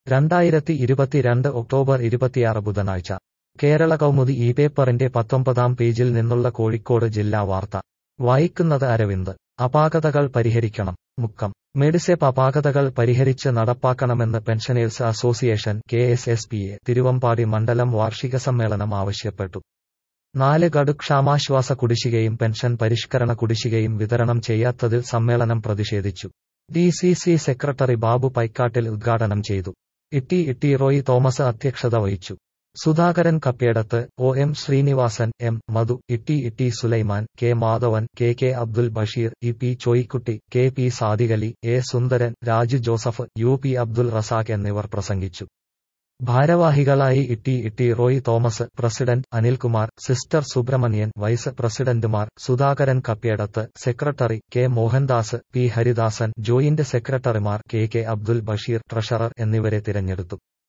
രണ്ടായിരത്തി ഇരുപത്തിരണ്ട് ഒക്ടോബർ ഇരുപത്തിയാറ് ബുധനാഴ്ച കേരള കൗമുദി ഈ പേപ്പറിന്റെ പത്തൊമ്പതാം പേജിൽ നിന്നുള്ള കോഴിക്കോട് ജില്ലാ വാർത്ത വായിക്കുന്നത് അരവിന്ദ് അപാകതകൾ പരിഹരിക്കണം മുക്കം മെഡിസെപ് അപാകതകൾ പരിഹരിച്ച് നടപ്പാക്കണമെന്ന് pensioners association K S S P A Thiruvambady മണ്ഡലം വാർഷിക സമ്മേളനം ആവശ്യപ്പെട്ടു നാല് ഗഡു ക്ഷാമാശ്വാസ കുടിശ്ശികയും പെൻഷൻ പരിഷ്കരണ കുടിശ്ശികയും വിതരണം ചെയ്യാത്തതിൽ സമ്മേളനം പ്രതിഷേധിച്ചു D C C secretary Babu Paikkattil ഉദ്ഘാടനം ചെയ്തു ഇട്ടി ഇട്ടി റോയ് തോമസ് അധ്യക്ഷത വഹിച്ചു Sudhakaran Kappedath O M Sreenivasan M Madhu Itty Itty Sulaiman K Madhavan K K Abdul Basheer E P Choikutty K P Sadiqali A Sundaran Raju Joseph U P Abdul Razak എന്നിവർ പ്രസംഗിച്ചു ഭാരവാഹികളായി Itty Itty Roy Thomas president Anilkumar sister Subrahmanyan vice പ്രസിഡന്റുമാർ Sudhakaran Kappedath secretary K Mohandas P Haridasan joint സെക്രട്ടറിമാർ K K Abdul Basheer treasurer എന്നിവരെ തിരഞ്ഞെടുത്തു